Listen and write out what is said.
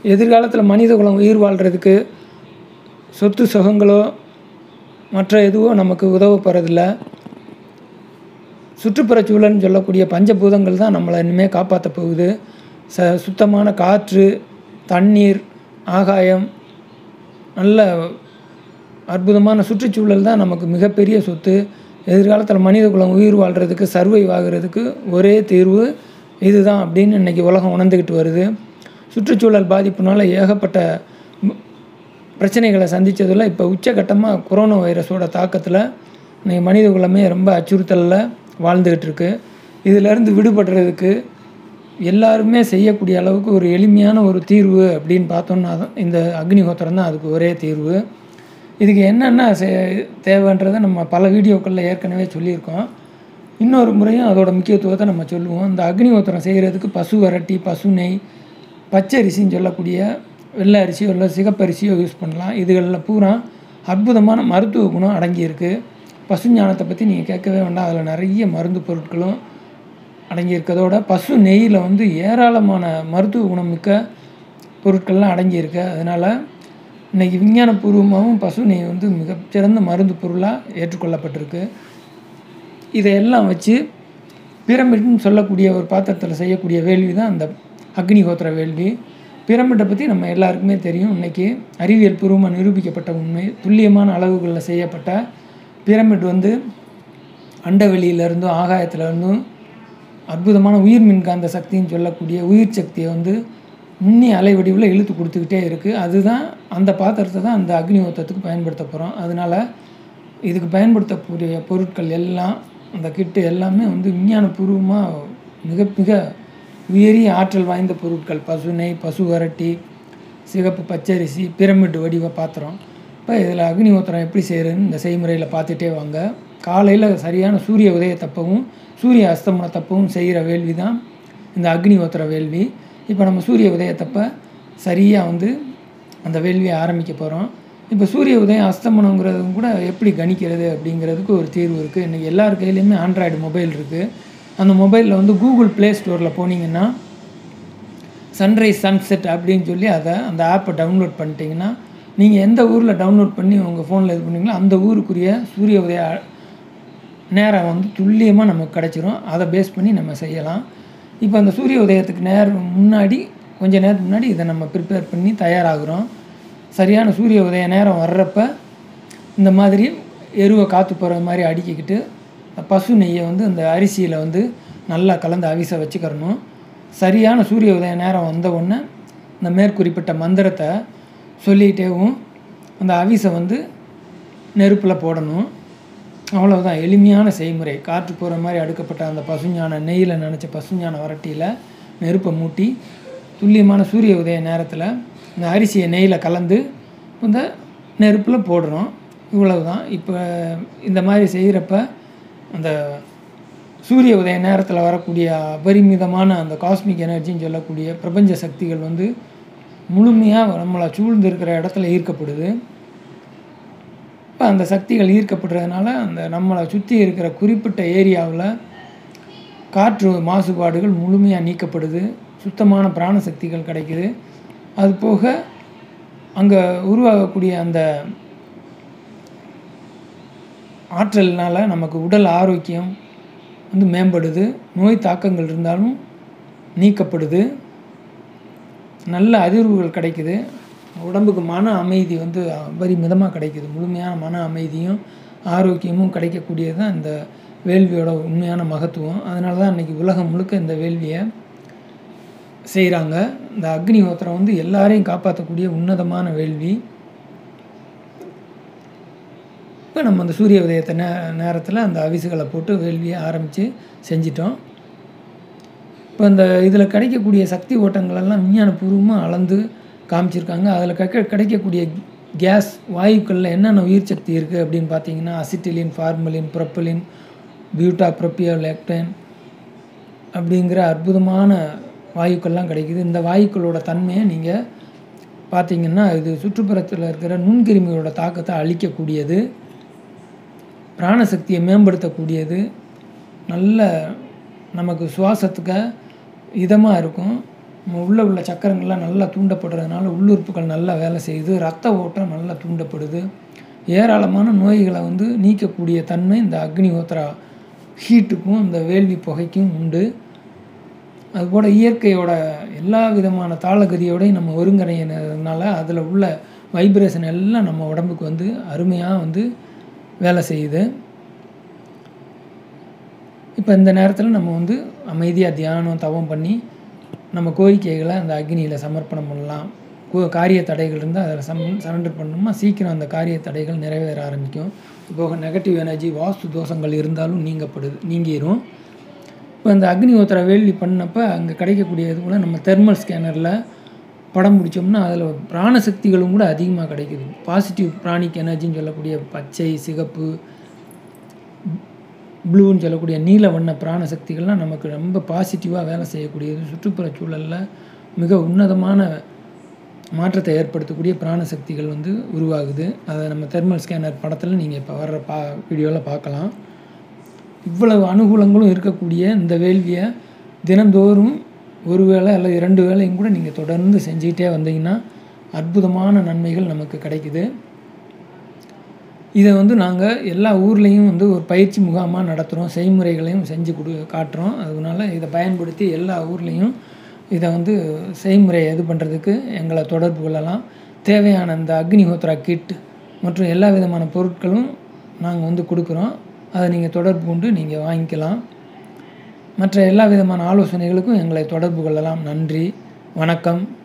எதிர்காலத்தில் மனித குலம் உயிர் வாழ்கிறதுக்கு சொத்து சுகங்களோ மற்ற எதுவோ நமக்கு உதவப்படுறதில்ல சுற்றுப்புறச் சூழல்னு சொல்லக்கூடிய பஞ்சபூதங்கள் தான் நம்மளை இனிமேல் காப்பாற்ற போகுது ச சுத்தமான காற்று தண்ணீர் ஆகாயம் நல்ல அற்புதமான சுற்றுச்சூழல் தான் நமக்கு மிகப்பெரிய சொத்து எதிர்காலத்தில் மனித குலம் உயிர் வாழ்கிறதுக்கு சர்வைவ் ஆகிறதுக்கு ஒரே தீர்வு இதுதான் அப்படின்னு இன்றைக்கி உலகம் உணர்ந்துக்கிட்டு வருது சுற்றுச்சூழல் பாதிப்புனால ஏகப்பட்ட ம- பிரச்சனைகளை சந்தித்ததில் இப்போ உச்சகட்டமாக கொரோனா வைரஸோட தாக்கத்தில் இன்னைக்கு மனித குலமே ரொம்ப அச்சுறுத்தலில் வாழ்ந்துக்கிட்டு இருக்கு இதிலேருந்து விடுபடுறதுக்கு எல்லாருமே செய்யக்கூடிய அளவுக்கு ஒரு எளிமையான ஒரு தீர்வு அப்படின்னு பார்த்தோம்னா தான் இந்த அக்னிஹோத்திரம் தான் அதுக்கு ஒரே தீர்வு இதுக்கு என்னென்ன செ- தேவைன்றதை நம்ம பல வீடியோக்களில் ஏற்கனவே சொல்லியிருக்கோம் இன்னொரு முறையும் அதோட முக்கியத்துவத்தை நம்ம சொல்லுவோம் இந்த அக்னிஹோத்திரம் செய்கிறதுக்கு பசு வரட்டி பசு நெய் பச்சை அரிசின்னு சொல்லக்கூடிய வெள்ளை அரிசியோ இல்லை சிகப்பரிசியோ யூஸ் பண்ணலாம் இதுகளில் பூரா அற்புதமான மருத்துவ குணம் அடங்கியிருக்கு பசு ஞானத்தை பற்றி நீங்கள் கேட்கவே வேண்டாம் அதில் நிறைய மருந்து பொருட்களும் அடங்கியிருக்கதோட பசு நெய்யில் வந்து ஏராளமான மருத்துவ குணம் மிக்க பொருட்கள்லாம் அடங்கியிருக்கு அதனால் இன்றைக்கி விஞ்ஞானபூர்வமாகவும் பசு நெய் வந்து மிகச்சிறந்த மருந்து பொருளாக ஏற்றுக்கொள்ளப்பட்டிருக்கு இதையெல்லாம் வச்சு பிரமிட்னு சொல்லக்கூடிய ஒரு பாத்திரத்தில் செய்யக்கூடிய வேள்வி தான் அந்த அக்னிஹோத்திர வேள்வி பிரமிட்டை பற்றி நம்ம எல்லாருக்குமே தெரியும் இன்றைக்கி அறிவியல் பூர்வமாக நிரூபிக்கப்பட்ட உண்மை துல்லியமான அளவுகளில் செய்யப்பட்ட பிரமிட் வந்து அண்டவெளியிலேருந்தும் ஆகாயத்திலேருந்தும் அற்புதமான உயிர் மின்காந்த சக்தின்னு சொல்லக்கூடிய உயிர் சக்தியை வந்து நுண்ணிய அலை வடிவில் இழுத்து கொடுத்துக்கிட்டே இருக்குது அதுதான் அந்த பாத்திரத்தை தான் அந்த அக்னிஹோத்திரத்துக்கு பயன்படுத்த போகிறோம் அதனால் இதுக்கு பயன்படுத்தக்கூடிய பொருட்கள் எல்லாம் அந்த கிட்டு எல்லாமே வந்து விஞ்ஞானபூர்வமாக மிக மிக உயரிய ஆற்றல் வாய்ந்த பொருட்கள் பசு நெய் பசு வரட்டி சிகப்பு பச்சரிசி பிரமிட் வடிவ பாத்திரம் இப்போ இதில் அக்னிஹோத்திரம் எப்படி செய்கிறதுன்னு இந்த செய்முறையில் பார்த்துட்டே வாங்க காலையில் சரியான சூரிய உதயத்தப்பவும் சூரிய அஸ்தமனத்தப்பவும் செய்கிற வேள்வி தான் இந்த அக்னிஹோத்திர வேள்வி இப்போ நம்ம சூரிய உதயத்தப்ப சரியாக வந்து அந்த வேள்வியை ஆரம்பிக்க போகிறோம் இப்போ சூரிய உதயம் அஸ்தமனங்கிறதும் கூட எப்படி கணிக்கிறது அப்படிங்கிறதுக்கு ஒரு தீர்வு இருக்குது இன்றைக்கி எல்லார் கையிலையுமே ஆண்ட்ராய்டு மொபைல் இருக்குது அந்த மொபைலில் வந்து கூகுள் ப்ளே ஸ்டோரில் போனீங்கன்னா சன்ரைஸ் சன்செட் அப்படின்னு சொல்லி அதை அந்த ஆப்பை டவுன்லோட் பண்ணிட்டீங்கன்னா நீங்கள் எந்த ஊரில் டவுன்லோட் பண்ணி உங்கள் ஃபோனில் இது பண்ணீங்களோ அந்த ஊருக்குரிய சூரிய உதய நேரம் வந்து துல்லியமாக நமக்கு கிடச்சிரும் அதை பேஸ் பண்ணி நம்ம செய்யலாம் இப்போ அந்த சூரிய உதயத்துக்கு நேரம் முன்னாடி கொஞ்ச நேரத்துக்கு முன்னாடி இதை நம்ம ப்ரிப்பேர் பண்ணி தயாராகிறோம் சரியான சூரிய உதய நேரம் வர்றப்ப இந்த மாதிரி எருவை காற்று போகிற மாதிரி அடுக்கிக்கிட்டு பசு நெய்யை வந்து இந்த அரிசியில் வந்து நல்லா கலந்து அவிச வச்சுக்கிறணும் சரியான சூரிய உதய நேரம் வந்த உடனே இந்த மேற்குறிப்பிட்ட மந்திரத்தை சொல்லிகிட்டேவும் அந்த அவிசை வந்து நெருப்பில் போடணும் அவ்வளவுதான் எளிமையான செய்முறை காற்று போகிற மாதிரி அடுக்கப்பட்ட அந்த பசுஞான நெய்யில் நினச்ச பசுஞான வரட்டியில் நெருப்பை மூட்டி துல்லியமான சூரிய உதய நேரத்தில் இந்த அரிசியை நெய்யில் கலந்து இந்த நெருப்பில் போடுறோம் இவ்வளவு தான் இப்போ இந்த மாதிரி செய்கிறப்ப அந்த சூரிய உதய நேரத்தில் வரக்கூடிய அபரிமிதமான அந்த காஸ்மிக் எனர்ஜின்னு சொல்லக்கூடிய பிரபஞ்ச சக்திகள் வந்து முழுமையாக நம்மளை சூழ்ந்து இருக்கிற இடத்துல ஈர்க்கப்படுது இப்போ அந்த சக்திகள் ஈர்க்கப்படுறதுனால அந்த நம்மளை சுற்றி இருக்கிற குறிப்பிட்ட ஏரியாவில் காற்று மாசுபாடுகள் முழுமையாக நீக்கப்படுது சுத்தமான பிராண சக்திகள் கிடைக்குது அது போக அங்கே உருவாகக்கூடிய அந்த ஆற்றல்னால நமக்கு உடல் ஆரோக்கியம் வந்து மேம்படுது நோய் தாக்கங்கள் இருந்தாலும் நீக்கப்படுது நல்ல அதிர்வுகள் கிடைக்குது உடம்புக்கு மன அமைதி வந்து அபரிமிதமாக கிடைக்குது முழுமையான மன அமைதியும் ஆரோக்கியமும் கிடைக்கக்கூடியது தான் இந்த வேள்வியோட உண்மையான மகத்துவம் அதனால தான் இன்றைக்கி உலகம் முழுக்க இந்த வேள்வியை செய்கிறாங்க இந்த அக்னிஹோத்திரம் வந்து எல்லாரையும் காப்பாற்றக்கூடிய உன்னதமான வேள்வி இப்போ நம்ம அந்த சூரிய உதயத்தை நே நேரத்தில் அந்த அவிசுகளை போட்டு வேள்வியை ஆரம்பித்து செஞ்சிட்டோம் இப்போ இந்த இதில் கிடைக்கக்கூடிய சக்தி ஓட்டங்களெல்லாம் விஞ்ஞானபூர்வமாக அளந்து காமிச்சிருக்காங்க அதில் கிடைக்க கிடைக்கக்கூடிய கேஸ் வாயுக்களில் என்னென்ன உயிர் சக்தி இருக்குது அப்படின்னு பார்த்தீங்கன்னா அசிட்டிலின் ஃபார்மலின் ப்ரொப்பலின் பியூட்டா ப்ரொப்பியோ லேக்டன் அப்படிங்கிற அற்புதமான வாயுக்கள்லாம் கிடைக்குது இந்த வாயுக்களோட தன்மையை நீங்கள் பார்த்தீங்கன்னா இது சுற்றுப்புறத்தில் இருக்கிற நுண்கிருமிகளோட தாக்கத்தை அழிக்கக்கூடியது பிராணசக்தியை மேம்படுத்தக்கூடியது நல்ல நமக்கு சுவாசத்துக்கு இதமாக இருக்கும் நம்ம உள்ளே உள்ள சக்கரங்கள்லாம் நல்லா தூண்டப்படுறதுனால உள்ளுறுப்புகள் நல்லா வேலை செய்யுது ரத்த ஓட்டம் நல்லா தூண்டப்படுது ஏராளமான நோய்களை வந்து நீக்கக்கூடிய தன்மை இந்த அக்னி ஹோத்ரா ஹீட்டுக்கும் இந்த வேள்வி புகைக்கும் உண்டு அதுபோல் இயற்கையோட எல்லா விதமான தாளகதியோடையும் நம்ம ஒருங்கிணையினதுனால அதில் உள்ள வைப்ரேஷன் எல்லாம் நம்ம உடம்புக்கு வந்து அருமையாக வந்து வேலை செய்யுது இப்போ இந்த நேரத்தில் நம்ம வந்து அமைதியாக தியானம் தவம் பண்ணி நம்ம கோரிக்கைகளை அந்த அக்னியில் சமர்ப்பணம் பண்ணலாம் கோ- காரிய தடைகள் இருந்தால் அதில் சம் சரண்டர் பண்ணோமா சீக்கிரம் அந்த காரிய தடைகள் நிறைவேற ஆரம்பிக்கும் இப்போ நெகட்டிவ் எனர்ஜி வாஸ்து தோஷங்கள் இருந்தாலும் நீங்கப்படுது நீங்கிரும் இப்போ இந்த அக்னிஹோத்திர வேள்வி பண்ணப்போ அங்கே கிடைக்கக்கூடியது கூட நம்ம தெர்மல் ஸ்கேனரில் படம் பிடிச்சோம்னா அதில் பிராணசக்திகளும் கூட அதிகமாக கிடைக்குது பாசிட்டிவ் பிராணிக் எனர்ஜின்னு சொல்லக்கூடிய பச்சை சிகப்பு ப்ளூன்னு சொல்லக்கூடிய நீல வண்ண பிராணசக்திகள்லாம் நமக்கு ரொம்ப பாசிட்டிவாக வேலை செய்யக்கூடியது சுற்றுப்புற சூழலில் மிக உன்னதமான மாற்றத்தை ஏற்படுத்தக்கூடிய பிராணசக்திகள் வந்து உருவாகுது அதை நம்ம தெர்மல் ஸ்கேனர் படத்தில் நீங்கள் இப்போ வர்ற பா வீடியோவில் பார்க்கலாம் இவ்வளவு அனுகூலங்களும் இருக்கக்கூடிய இந்த வேள்வியை தினந்தோறும் ஒரு வேளை அல்லது இரண்டு வேளையும் கூட நீங்கள் தொடர்ந்து செஞ்சுக்கிட்டே வந்தீங்கன்னா அற்புதமான நன்மைகள் நமக்கு கிடைக்குது இதை வந்து நாங்கள் எல்லா ஊர்லேயும் வந்து ஒரு பயிற்சி முகாமாக நடத்துகிறோம் செய்முறைகளையும் செஞ்சு கொடு காட்டுறோம் அதனால இதை பயன்படுத்தி எல்லா ஊர்லேயும் இதை வந்து செய்முறை இது பண்ணுறதுக்கு எங்களை தொடர்பு கொள்ளலாம் தேவையான இந்த அக்னிஹோத்ரா கிட் மற்றும் எல்லா விதமான பொருட்களும் நாங்கள் வந்து கொடுக்குறோம் அதை நீங்கள் தொடர்பு கொண்டு நீங்கள் வாங்கிக்கலாம் மற்ற எல்லா விதமான ஆலோசனைகளுக்கும் எங்களை தொடர்பு கொள்ளலாம் நன்றி வணக்கம்